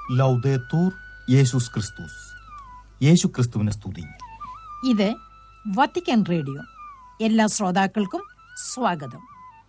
ലൗദേത്തൂർ യേശുസ് ക്രിസ്തുസ് യേശു ക്രിസ്തുവിനെ സ്തുതി ഇത് വത്തിക്കാൻ റേഡിയോ എല്ലാ ശ്രോതാക്കൾക്കും സ്വാഗതം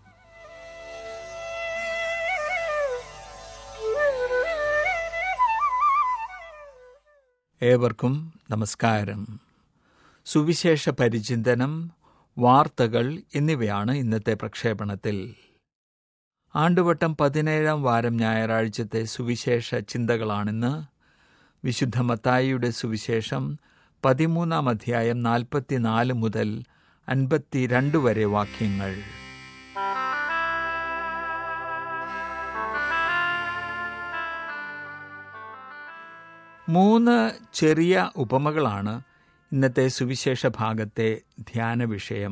ഏവർക്കും നമസ്കാരം സുവിശേഷ പരിചിന്തനം വാർത്തകൾ എന്നിവയാണ് ഇന്നത്തെ പ്രക്ഷേപണത്തിൽ ആണ്ടുവട്ടം പതിനേഴാം വാരം ഞായറാഴ്ചത്തെ സുവിശേഷ ചിന്തകളാണിന്ന് വിശുദ്ധ മത്തായിയുടെ സുവിശേഷം പതിമൂന്നാം അധ്യായം നാൽപ്പത്തിനാല് മുതൽ അൻപത്തിരണ്ട് വരെ വാക്യങ്ങൾ മൂന്ന് ചെറിയ ഉപമകളാണ് ഇന്നത്തെ സുവിശേഷ ഭാഗത്തെ ധ്യാന വിഷയം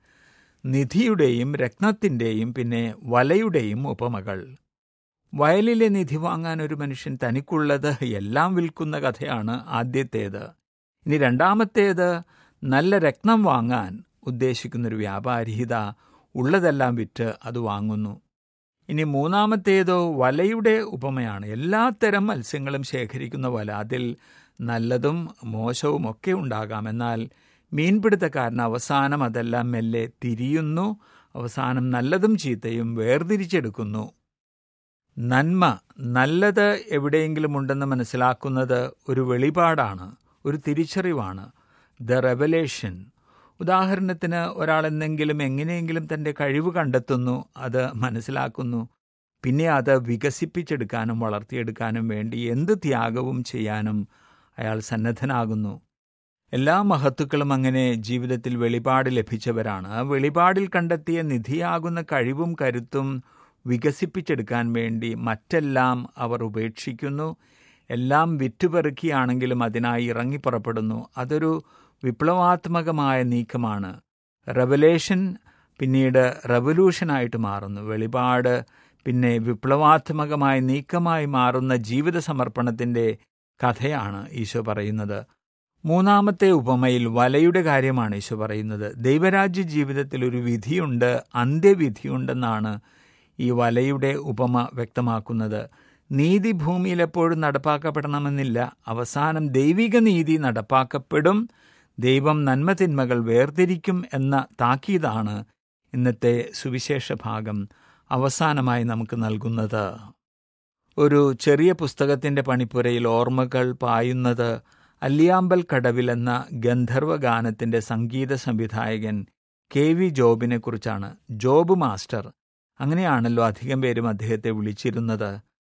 നിധിയുടെയും രത്നത്തിൻ്റെയും പിന്നെ വലയുടെയും ഉപമകൾ വയലിലെ നിധി വാങ്ങാൻ ഒരു മനുഷ്യൻ തനിക്കുള്ളത് എല്ലാം വിൽക്കുന്ന കഥയാണ് ആദ്യത്തേത് ഇനി രണ്ടാമത്തേത് നല്ല രത്നം വാങ്ങാൻ ഉദ്ദേശിക്കുന്നൊരു വ്യാപാരിഹിത ഉള്ളതെല്ലാം വിറ്റ് അത് വാങ്ങുന്നു ഇനി മൂന്നാമത്തേതോ വലയുടെ ഉപമയാണ് എല്ലാത്തരം മത്സ്യങ്ങളും ശേഖരിക്കുന്ന വല അതിൽ നല്ലതും മോശവും ഒക്കെ ഉണ്ടാകാം എന്നാൽ മീൻപിടുത്തക്കാരൻ അവസാനം അതെല്ലാം മെല്ലെ തിരിയുന്നു അവസാനം നല്ലതും ചീത്തയും വേർതിരിച്ചെടുക്കുന്നു നന്മ നല്ലത് എവിടെയെങ്കിലും ഉണ്ടെന്ന് മനസ്സിലാക്കുന്നത് ഒരു വെളിപാടാണ് ഒരു തിരിച്ചറിവാണ് ദ റെവലേഷൻ ഉദാഹരണത്തിന് ഒരാൾ എന്തെങ്കിലും എങ്ങനെയെങ്കിലും തൻ്റെ കഴിവ് കണ്ടെത്തുന്നു അത് മനസ്സിലാക്കുന്നു പിന്നെ അത് വികസിപ്പിച്ചെടുക്കാനും വളർത്തിയെടുക്കാനും വേണ്ടി എന്ത് ത്യാഗവും ചെയ്യാനും അയാൾ സന്നദ്ധനാകുന്നു എല്ലാ മഹത്തുക്കളും അങ്ങനെ ജീവിതത്തിൽ വെളിപാട് ലഭിച്ചവരാണ് ആ വെളിപാടിൽ കണ്ടെത്തിയ നിധിയാകുന്ന കഴിവും കരുത്തും വികസിപ്പിച്ചെടുക്കാൻ വേണ്ടി മറ്റെല്ലാം അവർ ഉപേക്ഷിക്കുന്നു എല്ലാം വിറ്റുപെറുക്കിയാണെങ്കിലും അതിനായി ഇറങ്ങിപ്പുറപ്പെടുന്നു അതൊരു വിപ്ലവാത്മകമായ നീക്കമാണ് റെവലേഷൻ പിന്നീട് റവല്യൂഷനായിട്ട് മാറുന്നു വെളിപാട് പിന്നെ വിപ്ലവാത്മകമായ നീക്കമായി മാറുന്ന ജീവിത സമർപ്പണത്തിൻ്റെ കഥയാണ് ഈശോ പറയുന്നത് മൂന്നാമത്തെ ഉപമയിൽ വലയുടെ കാര്യമാണ് ഈശോ പറയുന്നത് ദൈവരാജ്യ ജീവിതത്തിൽ ഒരു വിധിയുണ്ട് അന്ത്യവിധിയുണ്ടെന്നാണ് ഈ വലയുടെ ഉപമ വ്യക്തമാക്കുന്നത് നീതി ഭൂമിയിൽ എപ്പോഴും നടപ്പാക്കപ്പെടണമെന്നില്ല അവസാനം ദൈവിക നീതി നടപ്പാക്കപ്പെടും ദൈവം നന്മതിന്മകൾ വേർതിരിക്കും എന്ന താക്കീതാണ് ഇന്നത്തെ സുവിശേഷ ഭാഗം അവസാനമായി നമുക്ക് നൽകുന്നത് ഒരു ചെറിയ പുസ്തകത്തിൻ്റെ പണിപ്പുരയിൽ ഓർമ്മകൾ പായുന്നത് അല്ലിയാമ്പൽ കടവിൽ എന്ന ഗന്ധർവ ഗാനത്തിൻ്റെ സംഗീത സംവിധായകൻ കെ വി ജോബിനെ കുറിച്ചാണ് ജോബ് മാസ്റ്റർ അങ്ങനെയാണല്ലോ അധികം പേരും അദ്ദേഹത്തെ വിളിച്ചിരുന്നത്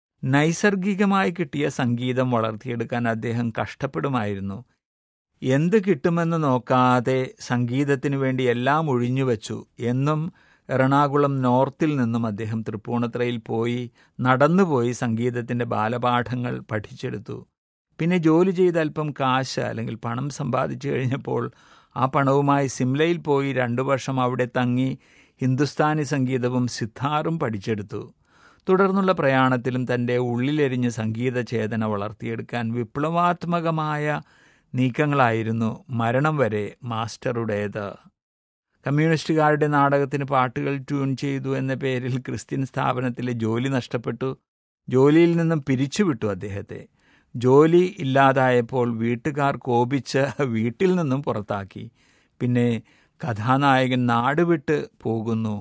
നൈസർഗികമായി കിട്ടിയ സംഗീതം വളർത്തിയെടുക്കാൻ അദ്ദേഹം കഷ്ടപ്പെടുമായിരുന്നു എന്ത് കിട്ടുമെന്ന് നോക്കാതെ സംഗീതത്തിനു വേണ്ടി എല്ലാം ഒഴിഞ്ഞുവെച്ചു എന്നും എറണാകുളം നോർത്തിൽ നിന്നും അദ്ദേഹം തൃപ്പൂണിത്തറയിൽ പോയി നടന്നുപോയി സംഗീതത്തിൻ്റെ ബാലപാഠങ്ങൾ പഠിച്ചെടുത്തു പിന്നെ ജോലി ചെയ്ത് അല്പം കാശ് അല്ലെങ്കിൽ പണം സമ്പാദിച്ചു കഴിഞ്ഞപ്പോൾ ആ പണവുമായി സിംലയിൽ പോയി രണ്ടു വർഷം അവിടെ തങ്ങി ഹിന്ദുസ്ഥാനി സംഗീതവും സിത്താറും പഠിച്ചെടുത്തു തുടർന്നുള്ള പ്രയാണത്തിലും തൻ്റെ ഉള്ളിലെരിഞ്ഞ സംഗീത ചേതന വളർത്തിയെടുക്കാൻ വിപ്ലവാത്മകമായ നീക്കങ്ങളായിരുന്നു മരണം വരെ മാസ്റ്ററുടേത് കമ്മ്യൂണിസ്റ്റുകാരുടെ നാടകത്തിന് പാട്ടുകൾ ട്യൂൺ ചെയ്തു എന്ന പേരിൽ ക്രിസ്ത്യൻ സ്ഥാപനത്തിലെ ജോലി നഷ്ടപ്പെട്ടു ജോലിയിൽ നിന്നും പിരിച്ചുവിട്ടു അദ്ദേഹത്തെ ജോലി ഇല്ലാതായപ്പോൾ വീട്ടുകാർ കോപിച്ച് വീട്ടിൽ നിന്നും പുറത്താക്കി പിന്നെ കഥാനായകൻ നാടുവിട്ട് പോകുന്നു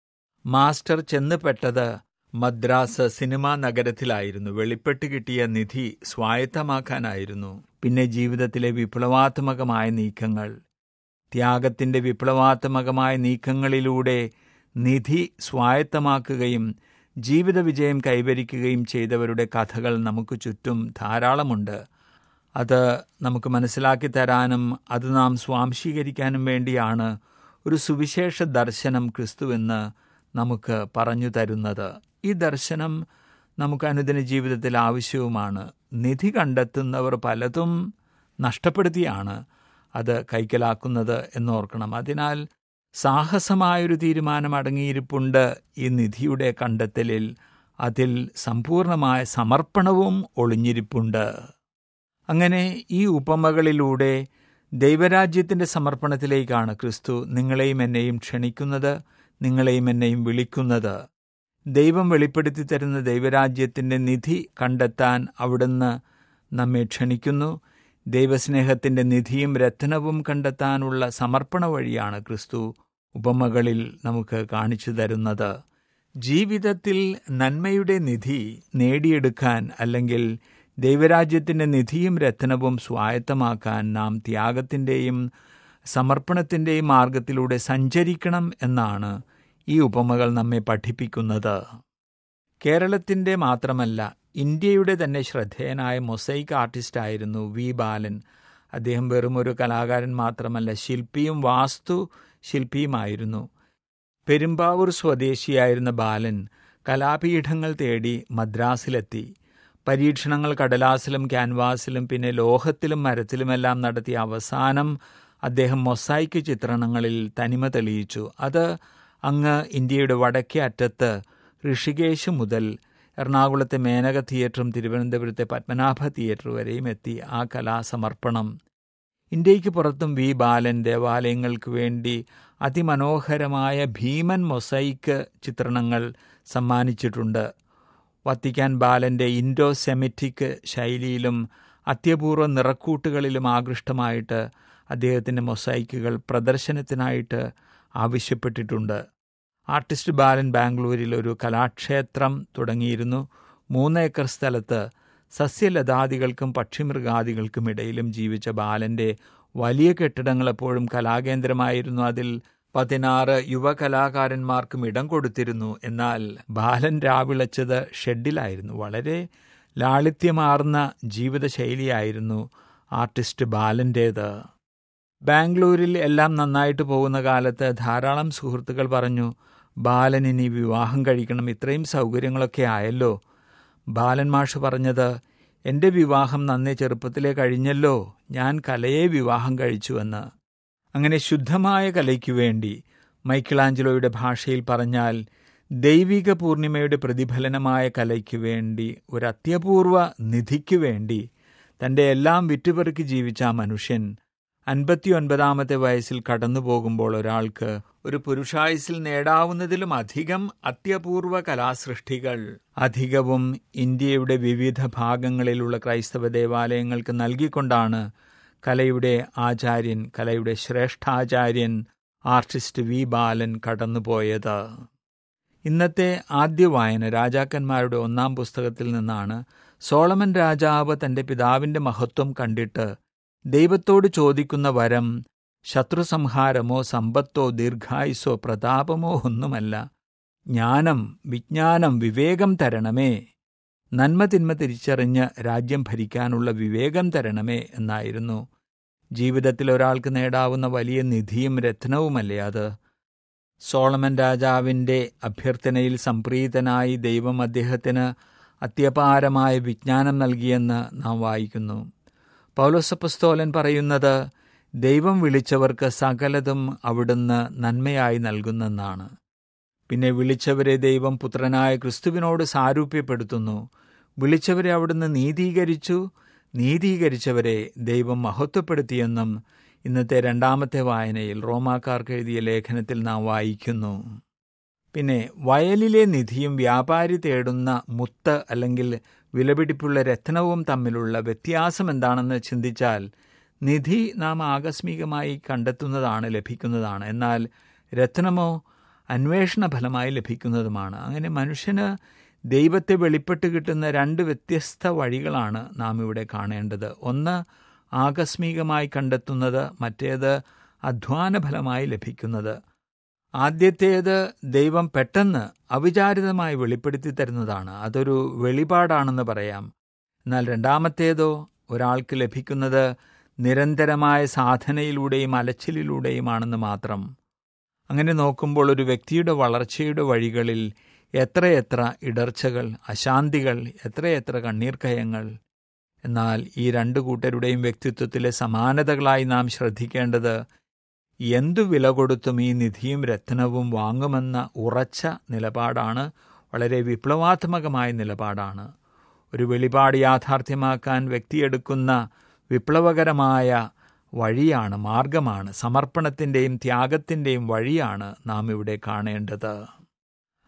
മാസ്റ്റർ ചെന്നുപെട്ടത് മദ്രാസ് സിനിമാ നഗരത്തിലായിരുന്നു വെളിപ്പെട്ട് കിട്ടിയ നിധി സ്വായത്തമാക്കാനായിരുന്നു പിന്നെ ജീവിതത്തിലെ വിപ്ലവാത്മകമായ നീക്കങ്ങൾ ത്യാഗത്തിൻ്റെ വിപ്ലവാത്മകമായ നീക്കങ്ങളിലൂടെ നിധി സ്വായത്തമാക്കുകയും ജീവിത വിജയം കൈവരിക്കുകയും ചെയ്തവരുടെ കഥകൾ നമുക്ക് ചുറ്റും ധാരാളമുണ്ട് അത് നമുക്ക് മനസ്സിലാക്കി തരാനും അത് നാം സ്വാംശീകരിക്കാനും വേണ്ടിയാണ് ഒരു സുവിശേഷ ദർശനം ക്രിസ്തുവെന്ന് നമുക്ക് പറഞ്ഞു തരുന്നത് ഈ ദർശനം നമുക്ക് അനുദിന ജീവിതത്തിൽ ആവശ്യവുമാണ് നിധി കണ്ടെത്തുന്നവർ പലതും നഷ്ടപ്പെടുത്തിയാണ് അത് കൈക്കലാക്കുന്നത് എന്നോർക്കണം അതിനാൽ സാഹസമായൊരു തീരുമാനം അടങ്ങിയിരിപ്പുണ്ട് ഈ നിധിയുടെ കണ്ടെത്തലിൽ അതിൽ സമ്പൂർണമായ സമർപ്പണവും ഒളിഞ്ഞിരിപ്പുണ്ട് അങ്ങനെ ഈ ഉപമകളിലൂടെ ദൈവരാജ്യത്തിൻ്റെ സമർപ്പണത്തിലേക്കാണ് ക്രിസ്തു നിങ്ങളെയും എന്നെയും ക്ഷണിക്കുന്നത് നിങ്ങളെയും എന്നെയും വിളിക്കുന്നത് ദൈവം വെളിപ്പെടുത്തി തരുന്ന ദൈവരാജ്യത്തിൻ്റെ നിധി കണ്ടെത്താൻ അവിടുന്ന് നമ്മെ ക്ഷണിക്കുന്നു ദൈവസ്നേഹത്തിൻ്റെ നിധിയും രത്നവും കണ്ടെത്താനുള്ള സമർപ്പണ വഴിയാണ് ക്രിസ്തു ഉപമകളിൽ നമുക്ക് കാണിച്ചു തരുന്നത് ജീവിതത്തിൽ നന്മയുടെ നിധി നേടിയെടുക്കാൻ അല്ലെങ്കിൽ ദൈവരാജ്യത്തിൻ്റെ നിധിയും രത്നവും സ്വായത്തമാക്കാൻ നാം ത്യാഗത്തിൻ്റെയും സമർപ്പണത്തിൻ്റെയും മാർഗത്തിലൂടെ സഞ്ചരിക്കണം എന്നാണ് ഈ ഉപമകൾ നമ്മെ പഠിപ്പിക്കുന്നത് കേരളത്തിൻ്റെ മാത്രമല്ല ഇന്ത്യയുടെ തന്നെ ശ്രദ്ധേയനായ മൊസൈക്ക് ആർട്ടിസ്റ്റായിരുന്നു വി ബാലൻ അദ്ദേഹം വെറും ഒരു കലാകാരൻ മാത്രമല്ല ശില്പിയും വാസ്തു ശില്പിയുമായിരുന്നു പെരുമ്പാവൂർ സ്വദേശിയായിരുന്ന ബാലൻ കലാപീഠങ്ങൾ തേടി മദ്രാസിലെത്തി പരീക്ഷണങ്ങൾ കടലാസിലും ക്യാൻവാസിലും പിന്നെ ലോഹത്തിലും മരത്തിലുമെല്ലാം നടത്തിയ അവസാനം അദ്ദേഹം മൊസൈക്ക് ചിത്രണങ്ങളിൽ തനിമ തെളിയിച്ചു അത് അങ്ങ് ഇന്ത്യയുടെ വടക്കേ അറ്റത്ത് ഋഷികേശ് മുതൽ എറണാകുളത്തെ മേനക തിയേറ്ററും തിരുവനന്തപുരത്തെ പത്മനാഭ തിയേറ്റർ വരെയും എത്തി ആ കലാസമർപ്പണം ഇന്ത്യയ്ക്ക് പുറത്തും വി ബാലൻ ദേവാലയങ്ങൾക്ക് വേണ്ടി അതിമനോഹരമായ ഭീമൻ മൊസൈക്ക് ചിത്രണങ്ങൾ സമ്മാനിച്ചിട്ടുണ്ട് വത്തിക്കാൻ ബാലൻ്റെ ഇൻഡോ സെമിറ്റിക് ശൈലിയിലും അത്യപൂർവ നിറക്കൂട്ടുകളിലും ആകൃഷ്ടമായിട്ട് അദ്ദേഹത്തിൻ്റെ മൊസൈക്കുകൾ പ്രദർശനത്തിനായിട്ട് ആവശ്യപ്പെട്ടിട്ടുണ്ട് ആർട്ടിസ്റ്റ് ബാലൻ ബാംഗ്ലൂരിൽ ഒരു കലാക്ഷേത്രം തുടങ്ങിയിരുന്നു മൂന്ന് ഏക്കർ സ്ഥലത്ത് സസ്യലതാദികൾക്കും പക്ഷിമൃഗാദികൾക്കും ഇടയിലും ജീവിച്ച ബാലൻ്റെ വലിയ കെട്ടിടങ്ങൾ എപ്പോഴും കലാകേന്ദ്രമായിരുന്നു അതിൽ പതിനാറ് യുവകലാകാരന്മാർക്കും ഇടം കൊടുത്തിരുന്നു എന്നാൽ ബാലൻ രാവിളച്ചത് ഷെഡിലായിരുന്നു വളരെ ലാളിത്യമാർന്ന ജീവിതശൈലിയായിരുന്നു ആർട്ടിസ്റ്റ് ബാലൻ്റേത് ബാംഗ്ലൂരിൽ എല്ലാം നന്നായിട്ട് പോകുന്ന കാലത്ത് ധാരാളം സുഹൃത്തുക്കൾ പറഞ്ഞു ബാലൻ ഇനി വിവാഹം കഴിക്കണം ഇത്രയും സൗകര്യങ്ങളൊക്കെ ആയല്ലോ ബാലൻ മാഷ് പറഞ്ഞത് എൻ്റെ വിവാഹം നന്നേ ചെറുപ്പത്തിലേ കഴിഞ്ഞല്ലോ ഞാൻ കലയെ വിവാഹം കഴിച്ചുവെന്ന് അങ്ങനെ ശുദ്ധമായ കലയ്ക്കു വേണ്ടി മൈക്കിളാഞ്ചലോയുടെ ഭാഷയിൽ പറഞ്ഞാൽ ദൈവിക പൂർണിമയുടെ പ്രതിഫലനമായ കലയ്ക്ക് വേണ്ടി ഒരു അത്യപൂർവ നിധിക്ക് വേണ്ടി തൻ്റെ എല്ലാം വിറ്റുപെറുക്കി ജീവിച്ച ആ മനുഷ്യൻ അൻപത്തിയൊൻപതാമത്തെ വയസ്സിൽ കടന്നു പോകുമ്പോൾ ഒരാൾക്ക് ഒരു പുരുഷായുസിൽ നേടാവുന്നതിലും അധികം അത്യപൂർവ കലാസൃഷ്ടികൾ അധികവും ഇന്ത്യയുടെ വിവിധ ഭാഗങ്ങളിലുള്ള ക്രൈസ്തവ ദേവാലയങ്ങൾക്ക് നൽകിക്കൊണ്ടാണ് കലയുടെ ആചാര്യൻ കലയുടെ ശ്രേഷ്ഠാചാര്യൻ ആർട്ടിസ്റ്റ് വി ബാലൻ കടന്നുപോയത് ഇന്നത്തെ ആദ്യ വായന രാജാക്കന്മാരുടെ ഒന്നാം പുസ്തകത്തിൽ നിന്നാണ് സോളമൻ രാജാവ് തന്റെ പിതാവിന്റെ മഹത്വം കണ്ടിട്ട് ദൈവത്തോട് ചോദിക്കുന്ന വരം ശത്രുസംഹാരമോ സമ്പത്തോ ദീർഘായുസോ പ്രതാപമോ ഒന്നുമല്ല ജ്ഞാനം വിജ്ഞാനം വിവേകം തരണമേ നന്മ തിന്മ തിരിച്ചറിഞ്ഞ് രാജ്യം ഭരിക്കാനുള്ള വിവേകം തരണമേ എന്നായിരുന്നു ജീവിതത്തിൽ ഒരാൾക്ക് നേടാവുന്ന വലിയ നിധിയും രത്നവുമല്ലേ അത് സോളമൻ രാജാവിൻ്റെ അഭ്യർത്ഥനയിൽ സംപ്രീതനായി ദൈവം അദ്ദേഹത്തിന് അത്യപാരമായ വിജ്ഞാനം നൽകിയെന്ന് നാം വായിക്കുന്നു പൗലോസപ്പസ്തോലൻ പറയുന്നത് ദൈവം വിളിച്ചവർക്ക് സകലതും അവിടുന്ന് നന്മയായി നൽകുന്നെന്നാണ് പിന്നെ വിളിച്ചവരെ ദൈവം പുത്രനായ ക്രിസ്തുവിനോട് സാരൂപ്യപ്പെടുത്തുന്നു വിളിച്ചവരെ അവിടുന്ന് നീതീകരിച്ചു നീതീകരിച്ചവരെ ദൈവം മഹത്വപ്പെടുത്തിയെന്നും ഇന്നത്തെ രണ്ടാമത്തെ വായനയിൽ റോമാക്കാർക്ക് എഴുതിയ ലേഖനത്തിൽ നാം വായിക്കുന്നു പിന്നെ വയലിലെ നിധിയും വ്യാപാരി തേടുന്ന മുത്ത് അല്ലെങ്കിൽ വിലപിടിപ്പുള്ള രത്നവും തമ്മിലുള്ള വ്യത്യാസം എന്താണെന്ന് ചിന്തിച്ചാൽ നിധി നാം ആകസ്മികമായി കണ്ടെത്തുന്നതാണ് ലഭിക്കുന്നതാണ് എന്നാൽ രത്നമോ അന്വേഷണ ഫലമായി ലഭിക്കുന്നതുമാണ് അങ്ങനെ മനുഷ്യന് ദൈവത്തെ വെളിപ്പെട്ട് കിട്ടുന്ന രണ്ട് വ്യത്യസ്ത വഴികളാണ് നാം ഇവിടെ കാണേണ്ടത് ഒന്ന് ആകസ്മികമായി കണ്ടെത്തുന്നത് മറ്റേത് അധ്വാനഫലമായി ലഭിക്കുന്നത് ആദ്യത്തേത് ദൈവം പെട്ടെന്ന് അവിചാരിതമായി വെളിപ്പെടുത്തി തരുന്നതാണ് അതൊരു വെളിപാടാണെന്ന് പറയാം എന്നാൽ രണ്ടാമത്തേതോ ഒരാൾക്ക് ലഭിക്കുന്നത് നിരന്തരമായ സാധനയിലൂടെയും അലച്ചിലിലൂടെയുമാണെന്ന് മാത്രം അങ്ങനെ നോക്കുമ്പോൾ ഒരു വ്യക്തിയുടെ വളർച്ചയുടെ വഴികളിൽ എത്രയെത്ര ഇടർച്ചകൾ അശാന്തികൾ എത്രയെത്ര കണ്ണീർക്കയങ്ങൾ എന്നാൽ ഈ രണ്ടു കൂട്ടരുടെയും വ്യക്തിത്വത്തിലെ സമാനതകളായി നാം ശ്രദ്ധിക്കേണ്ടത് എന്തു വില കൊടുത്തും ഈ നിധിയും രത്നവും വാങ്ങുമെന്ന ഉറച്ച നിലപാടാണ് വളരെ വിപ്ലവാത്മകമായ നിലപാടാണ് ഒരു വെളിപാട് യാഥാർത്ഥ്യമാക്കാൻ വ്യക്തിയെടുക്കുന്ന വിപ്ലവകരമായ വഴിയാണ് മാർഗമാണ് സമർപ്പണത്തിൻ്റെയും ത്യാഗത്തിൻ്റെയും വഴിയാണ് നാം ഇവിടെ കാണേണ്ടത്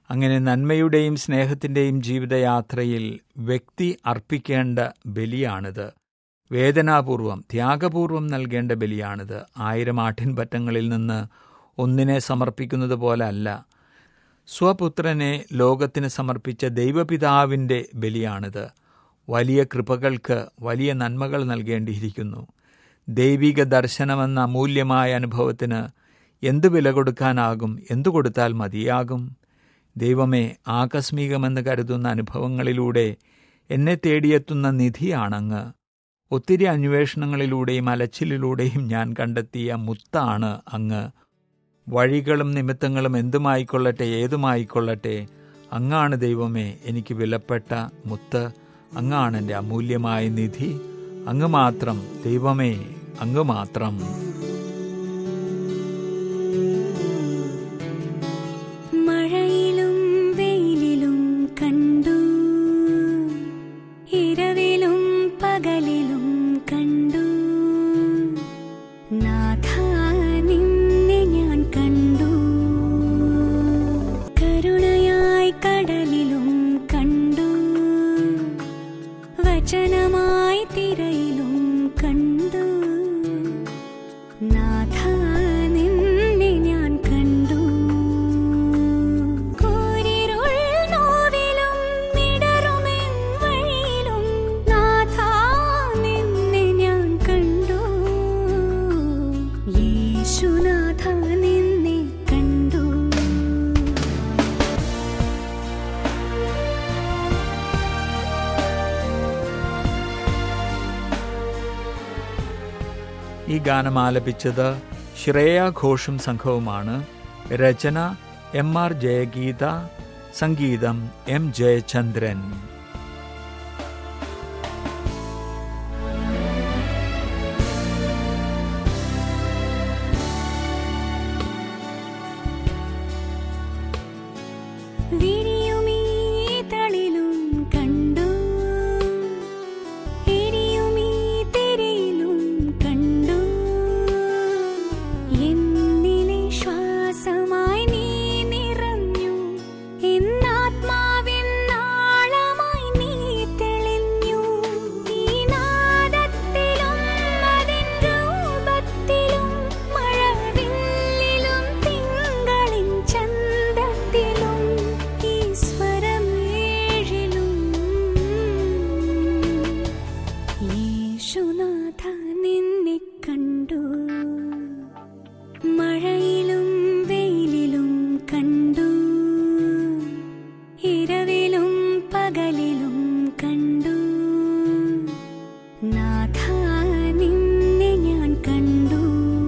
അങ്ങനെ നന്മയുടെയും സ്നേഹത്തിൻ്റെയും ജീവിതയാത്രയിൽ വ്യക്തി അർപ്പിക്കേണ്ട ബലിയാണിത് വേദനാപൂർവം ത്യാഗപൂർവം നൽകേണ്ട ബലിയാണിത് ആയിരം ആട്ടിൻപറ്റങ്ങളിൽ നിന്ന് ഒന്നിനെ സമർപ്പിക്കുന്നത് പോലെ അല്ല സ്വപുത്രനെ ലോകത്തിന് സമർപ്പിച്ച ദൈവപിതാവിൻ്റെ ബലിയാണിത് വലിയ കൃപകൾക്ക് വലിയ നന്മകൾ നൽകേണ്ടിയിരിക്കുന്നു ദൈവിക ദർശനമെന്ന അമൂല്യമായ അനുഭവത്തിന് എന്തു വില കൊടുക്കാനാകും എന്തു കൊടുത്താൽ മതിയാകും ദൈവമേ ആകസ്മികമെന്ന് കരുതുന്ന അനുഭവങ്ങളിലൂടെ എന്നെ തേടിയെത്തുന്ന നിധിയാണങ്ങ് ഒത്തിരി അന്വേഷണങ്ങളിലൂടെയും അലച്ചിലിലൂടെയും ഞാൻ കണ്ടെത്തിയ മുത്താണ് അങ്ങ് വഴികളും നിമിത്തങ്ങളും എന്തുമായിക്കൊള്ളട്ടെ ഏതുമായിക്കൊള്ളട്ടെ അങ്ങാണ് ദൈവമേ എനിക്ക് വിലപ്പെട്ട മുത്ത് അങ്ങാണ് എൻ്റെ അമൂല്യമായ നിധി അങ്ങ് മാത്രം ദൈവമേ അങ്ങ് മാത്രം മഴയിലും വെയിലിലും കണ്ടു ഇരവിലും പകലിലും കണ്ടു നാഥ നിന്നെ ഞാൻ കണ്ടു കരുണയായി കടലിലും കണ്ടു വചനമായി തിരയിലും കണ്ടു നാഥ നിന്നെ ഞാൻ കണ്ടു കൂരിരുൾ നോവിലും മിടറുമെൻ വഴിയിലും നാഥ നിന്നെ ഞാൻ കണ്ടു യേശുനാഥ നിന്നെ കണ്ടു ഈ ഗാനം ആലപിച്ചത് ശ്രേയ ഘോഷും സംഘവുമാണ് രചന എം ആർ ജയഗീത സംഗീതം എം ജയചന്ദ്രൻ വിരിയുമീ തളിലും കണ്ടു എരിയുമീ തിരയിലും കണ്ടു എന്നിലെ ശ്വാസമായി നീ നിറഞ്ഞു എന്നാത്മാവിൻ നാളമായി നീ തെളിഞ്ഞു ഈ നാദത്തിലും അതിൻ രൂപത്തിലും മഴവില്ലിലും തിങ്കളിൻ ചന്തത്തിലും ഈ സ്വരം ഏഴിലും യേശുനാഥ നിന്നെ കണ്ടു മഴയിലും വെയിലിലും കണ്ടു ഇരവിലും പകലിലും കണ്ടു നാഥ നിന്നെ ഞാൻ കണ്ടു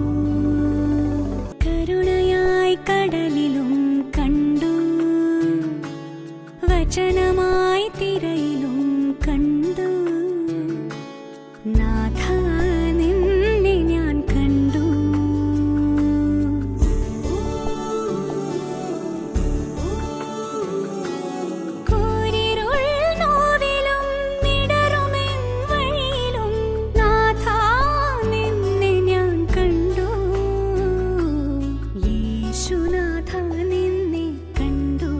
കരുണയായി കടലിലും കണ്ടു വചനമായി തിരയിലും കണ്ടു നാഥ നിന്നെ ഞാൻ കണ്ടു കൂരിരുൾ നോവിലും മിടറുമെൻ വഴിയിലും നാഥ നിന്നെ ഞാൻ കണ്ടു യേശുനാഥ നിന്നെ കണ്ടു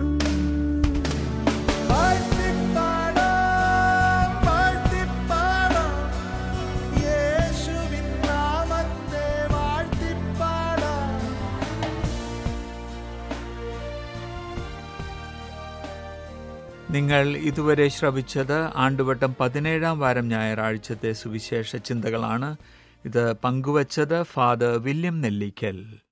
വാഴ്ത്തിപ്പാടാം, വാഴ്ത്തിപ്പാടാം, യേശുവിൻ നാമത്തെ വാഴ്ത്തിപ്പാടാം. നിങ്ങൾ ഇതുവരെ ശ്രവിച്ചത് ആണ്ടുവട്ടം പതിനേഴാം വാരം ഞായറാഴ്ചത്തെ സുവിശേഷ ചിന്തകളാണ് ഇത് പങ്കുവച്ചത് ഫാദർ വില്യം നെല്ലിക്കൽ